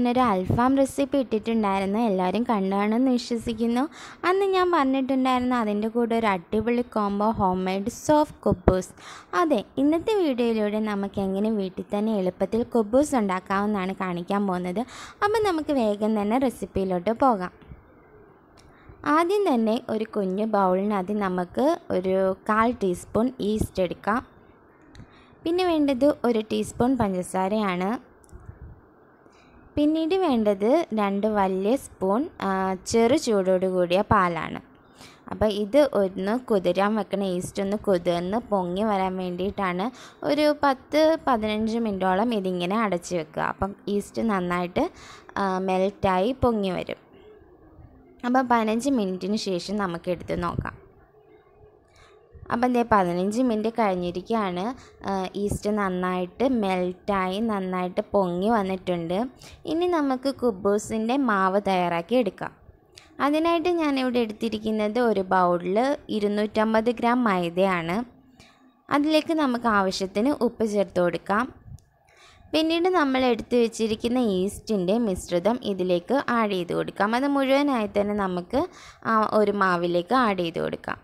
ഞാനൊരു അൽഫാം റെസിപ്പി ഇട്ടിട്ടുണ്ടായിരുന്നു എല്ലാവരും കണ്ടാണെന്ന് വിശ്വസിക്കുന്നു അന്ന് ഞാൻ പറഞ്ഞിട്ടുണ്ടായിരുന്നു അതിൻ്റെ കൂടെ ഒരു അടിപൊളി കോംബോ ഹോം മെയ്ഡ് സോഫ്റ്റ് കുബൂസ് അതെ ഇന്നത്തെ വീഡിയോയിലൂടെ നമുക്ക് എങ്ങനെ വീട്ടിൽ തന്നെ എളുപ്പത്തിൽ കുബൂസ് ഉണ്ടാക്കാമെന്നാണ് കാണിക്കാൻ പോകുന്നത് അപ്പം നമുക്ക് വേഗം തന്നെ റെസിപ്പിയിലോട്ട് പോകാം ആദ്യം തന്നെ ഒരു കുഞ്ഞു ബൗളിനകത്ത് നമുക്ക് ഒരു കാൽ ടീസ്പൂൺ ഈസ്റ്റ് എടുക്കാം പിന്നെ വേണ്ടത് ഒരു ടീസ്പൂൺ പഞ്ചസാരയാണ് പിന്നീട് വേണ്ടത് രണ്ട് വലിയ സ്പൂൺ ചെറു ചൂടോട് കൂടിയ പാലാണ് അപ്പോൾ ഇത് ഒന്ന് കുതിരാൻ വെക്കണ ഈസ്റ്റ് ഒന്ന് കുതിർന്ന് പൊങ്ങി വരാൻ വേണ്ടിയിട്ടാണ് ഒരു പത്ത് പതിനഞ്ച് മിനിറ്റോളം ഇതിങ്ങനെ അടച്ച് വെക്കുക അപ്പം ഈസ്റ്റ് നന്നായിട്ട് മെൽറ്റായി പൊങ്ങി വരും അപ്പം പതിനഞ്ച് മിനിറ്റിന് ശേഷം നമുക്ക് എടുത്ത് നോക്കാം അപ്പം ദേ പതിനഞ്ച് മിനിറ്റ് കഴിഞ്ഞിരിക്കുകയാണ് ഈസ്റ്റ് നന്നായിട്ട് മെൽറ്റായി നന്നായിട്ട് പൊങ്ങി വന്നിട്ടുണ്ട് ഇനി നമുക്ക് കുബൂസിൻ്റെ മാവ് തയ്യാറാക്കി എടുക്കാം അതിനായിട്ട് ഞാനിവിടെ എടുത്തിരിക്കുന്നത് ഒരു ബൗളിൽ ഇരുന്നൂറ്റമ്പത് ഗ്രാം മൈദയാണ് അതിലേക്ക് നമുക്ക് ആവശ്യത്തിന് ഉപ്പ് ചേർത്ത് കൊടുക്കാം പിന്നീട് നമ്മൾ എടുത്തു വെച്ചിരിക്കുന്ന ഈസ്റ്റിൻ്റെ മിശ്രിതം ഇതിലേക്ക് ആഡ് ചെയ്ത് കൊടുക്കാം അത് മുഴുവനായി തന്നെ നമുക്ക് ഒരു മാവിലേക്ക് ആഡ് ചെയ്ത് കൊടുക്കാം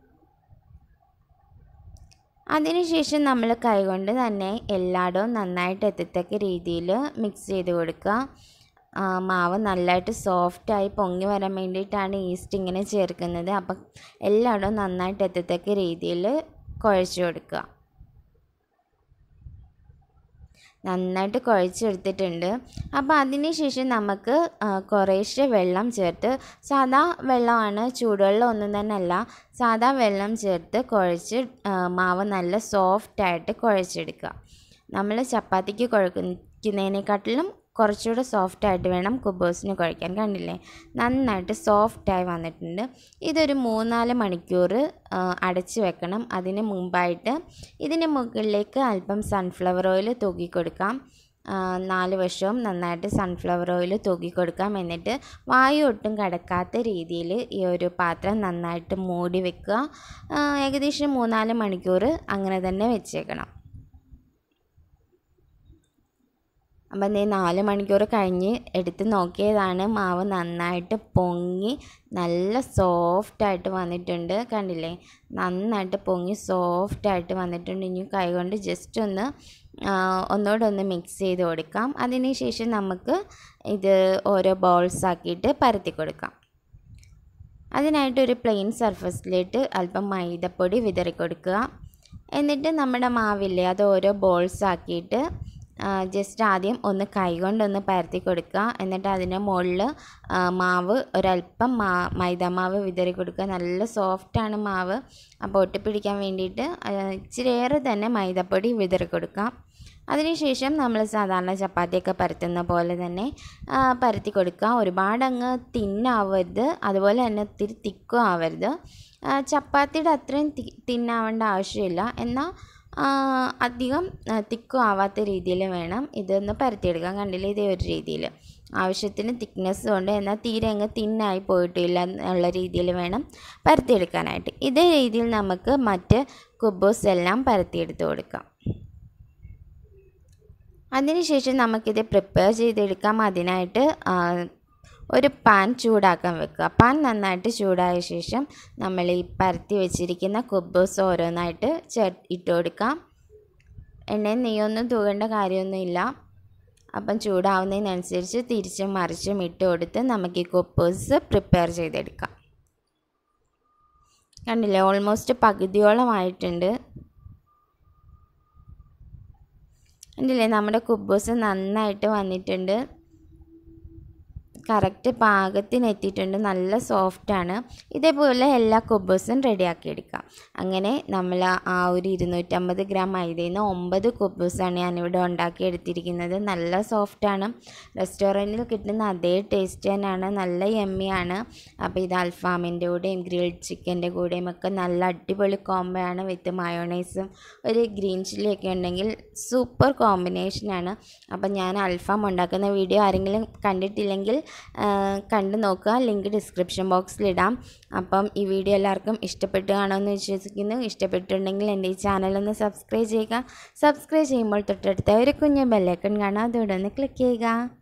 അതിനുശേഷം നമ്മൾ കൈകൊണ്ട് തന്നെ എല്ലായിടവും നന്നായിട്ട് എത്തത്തക്ക രീതിയിൽ മിക്സ് ചെയ്ത് കൊടുക്കുക മാവ് നല്ലതായിട്ട് സോഫ്റ്റായി പൊങ്ങി വരാൻ വേണ്ടിയിട്ടാണ് ഈസ്റ്റ് ഇങ്ങനെ ചേർക്കുന്നത് അപ്പം എല്ലായിടവും നന്നായിട്ട് എത്തത്തക്ക രീതിയിൽ കുഴച്ച് കൊടുക്കുക നന്നായിട്ട് കുഴച്ചെടുത്തിട്ടുണ്ട് അപ്പോൾ അതിന് ശേഷം നമുക്ക് കുറേശ്ശെ വെള്ളം ചേർത്ത് സാധാ വെള്ളമാണ് ചൂടുവെള്ളം ഒന്നും തന്നെ അല്ല സാധാ വെള്ളം ചേർത്ത് കുഴച്ച് മാവ് നല്ല സോഫ്റ്റായിട്ട് കുഴച്ചെടുക്കുക നമ്മൾ ചപ്പാത്തിക്ക് കുഴക്കുന്നതിനെക്കാട്ടിലും കുറച്ചുകൂടെ സോഫ്റ്റായിട്ട് വേണം കുബോസിന് കുഴയ്ക്കാൻ കണ്ടില്ലേ നന്നായിട്ട് സോഫ്റ്റായി വന്നിട്ടുണ്ട് ഇതൊരു മൂന്നാല് മണിക്കൂർ അടച്ച് വെക്കണം അതിന് മുമ്പായിട്ട് ഇതിന് മുകളിലേക്ക് അല്പം സൺഫ്ലവർ ഓയിൽ തൂക്കി കൊടുക്കാം നാല് വശവും നന്നായിട്ട് സൺഫ്ലവർ ഓയിൽ തൂക്കി കൊടുക്കാം എന്നിട്ട് വായു ഒട്ടും കടക്കാത്ത രീതിയിൽ ഈ ഒരു പാത്രം നന്നായിട്ട് മൂടി വെക്കുക ഏകദേശം മൂന്നാല് മണിക്കൂർ അങ്ങനെ തന്നെ വെച്ചേക്കണം അപ്പം ദേ നാല് മണിക്കൂർ കഴിഞ്ഞ് എടുത്ത് നോക്കിയതാണ് മാവ് നന്നായിട്ട് പൊങ്ങി നല്ല സോഫ്റ്റായിട്ട് വന്നിട്ടുണ്ട് കണ്ടില്ലേ നന്നായിട്ട് പൊങ്ങി സോഫ്റ്റായിട്ട് വന്നിട്ടുണ്ട് ഇനി കൈകൊണ്ട് ജസ്റ്റ് ഒന്ന് ഒന്നുകൂടെ ഒന്ന് മിക്സ് ചെയ്ത് കൊടുക്കാം അതിന് ശേഷം നമുക്ക് ഇത് ഓരോ ബോൾസ് ആക്കിയിട്ട് പരത്തി കൊടുക്കാം അതിനായിട്ട് ഒരു പ്ലെയിൻ സർഫസിലേക്ക് അല്പം മൈദപ്പൊടി വിതറി കൊടുക്കുക എന്നിട്ട് നമ്മുടെ മാവില്ലേ അത് ഓരോ ബോൾസ് ആക്കിയിട്ട് ജസ്റ്റ് ആദ്യം ഒന്ന് കൈകൊണ്ടൊന്ന് പരത്തി കൊടുക്കുക എന്നിട്ട് അതിൻ്റെ മുകളിൽ മാവ് ഒരല്പം മാ മൈദാമാവ് വിതറി കൊടുക്കുക നല്ല സോഫ്റ്റാണ് മാവ് അപ്പോൾ ഒട്ടിപ്പിടിക്കാൻ വേണ്ടിയിട്ട് ഇച്ചിരിയേറെ തന്നെ മൈദപ്പൊടി വിതറി കൊടുക്കാം അതിനുശേഷം നമ്മൾ സാധാരണ ചപ്പാത്തിയൊക്കെ പരത്തുന്ന പോലെ തന്നെ പരത്തി കൊടുക്കുക ഒരുപാട് അങ്ങ് തിന്നാവരുത് അതുപോലെ തന്നെ ഒത്തിരി തിക്കും ആവരുത് ചപ്പാത്തിയുടെ അത്രയും തിന്നാവേണ്ട ആവശ്യമില്ല എന്നാൽ അധികം തിക്കും ആവാത്ത രീതിയിൽ വേണം ഇതൊന്ന് പരത്തിയെടുക്കാൻ കണ്ടില്ലേ ഇതേ ഒരു രീതിയിൽ ആവശ്യത്തിന് തിക്നെസ് കൊണ്ട് എന്നാൽ തീരെ അങ്ങ് തിന്നായി പോയിട്ടില്ല എന്നുള്ള രീതിയിൽ വേണം പരത്തിയെടുക്കാനായിട്ട് ഇതേ രീതിയിൽ നമുക്ക് മറ്റ് കുബൂസ് എല്ലാം പരത്തിയെടുത്ത് കൊടുക്കാം അതിനുശേഷം നമുക്കിത് പ്രിപ്പയർ ചെയ്തെടുക്കാം അതിനായിട്ട് ഒരു പാൻ ചൂടാക്കാൻ വെക്കുക പാൻ നന്നായിട്ട് ചൂടായ ശേഷം നമ്മൾ ഈ പരത്തി വെച്ചിരിക്കുന്ന കുബൂസ് ഓരോന്നായിട്ട് ചേർ ഇട്ട് കൊടുക്കാം എണ്ണയും നെയ്യൊന്നും തൂകേണ്ട കാര്യമൊന്നുമില്ല അപ്പം ചൂടാവുന്നതിനനുസരിച്ച് തിരിച്ചും മറിച്ചും ഇട്ട് കൊടുത്ത് നമുക്ക് ഈ കുബൂസ് പ്രിപ്പയർ ചെയ്തെടുക്കാം കണ്ടില്ലേ ഓൾമോസ്റ്റ് പകുതിയോളം ആയിട്ടുണ്ട് കണ്ടില്ലേ നമ്മുടെ കുബൂസ് നന്നായിട്ട് വന്നിട്ടുണ്ട് കറക്റ്റ് പാകത്തിന് എത്തിയിട്ടുണ്ട് നല്ല സോഫ്റ്റാണ് ഇതേപോലെ എല്ലാ കുബൂസും റെഡിയാക്കി എടുക്കാം അങ്ങനെ നമ്മൾ ആ ഒരു ഇരുന്നൂറ്റമ്പത് ഗ്രാം മൈദയിൽ നിന്ന് ഒമ്പത് കുബൂസാണ് ഞാനിവിടെ ഉണ്ടാക്കി എടുത്തിരിക്കുന്നത് നല്ല സോഫ്റ്റാണ് റെസ്റ്റോറൻറ്റിൽ കിട്ടുന്ന അതേ ടേസ്റ്റ് തന്നെയാണ് നല്ല യമ്മിയാണ് അപ്പോൾ ഇത് അൽഫാമിൻ്റെ കൂടെയും ഗ്രിൽഡ് ചിക്കൻ്റെ കൂടെയും ഒക്കെ നല്ല അടിപൊളി കോംബോ ആണ് വിത്ത് മയോണൈസും ഒരു ഗ്രീൻ ചില്ലിയൊക്കെ ഉണ്ടെങ്കിൽ സൂപ്പർ കോമ്പിനേഷനാണ് അപ്പം ഞാൻ അൽഫാം ഉണ്ടാക്കുന്ന വീഡിയോ ആരെങ്കിലും കണ്ടിട്ടില്ലെങ്കിൽ കണ്ടു നോക്കുക ലിങ്ക് ഡിസ്ക്രിപ്ഷൻ ബോക്സിലിടാം അപ്പം ഈ വീഡിയോ എല്ലാവർക്കും ഇഷ്ടപ്പെട്ടു കാണുമെന്ന് വിശ്വസിക്കുന്നു ഇഷ്ടപ്പെട്ടിട്ടുണ്ടെങ്കിൽ എൻ്റെ ഈ ചാനലൊന്ന് സബ്സ്ക്രൈബ് ചെയ്യുക സബ്സ്ക്രൈബ് ചെയ്യുമ്പോൾ തൊട്ടടുത്ത ഒരു കുഞ്ഞ് ബെല്ലൈക്കൺ കാണാം അതോടെ ഒന്ന് ക്ലിക്ക് ചെയ്യുക